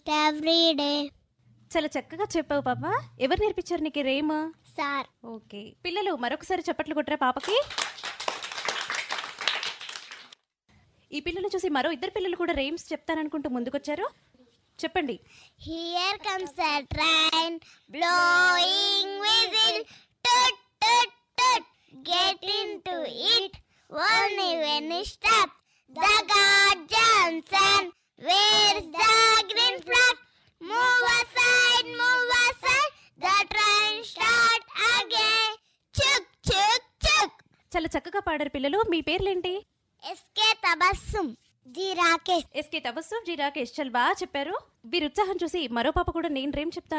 every day. చాలా చక్కగా చెప్పావు పాప ఎవరు నేర్పించారు నీకు రేమ్ Sir. ఓకే పిల్లలు మరొకసారి చప్పట్లు కొట్టరా పాపకి ఈ పిల్లలు చూసి మరో ఇద్దరు పిల్లలు కూడా రేమ్స్ చెప్తాననుకుంటూ ముందుకొచ్చారు చెప్పండి Here comes a train blowing whistle. Toot toot toot. Get into it. Only when you stop. The guard Johnson wears the green flag. Move aside, move aside. The train start again. Chuk chuk chuk. చాలా చక్కగా పాడారు పిల్లలు మీ పేర్లేంటి S K Tabassum G Rakesh S K Tabassum G Rakesh చాలా బాగా చెప్పారు వీరి ఉత్సాహం చూసి మరో పాప కూడా నేను రేమ్ చెప్తాను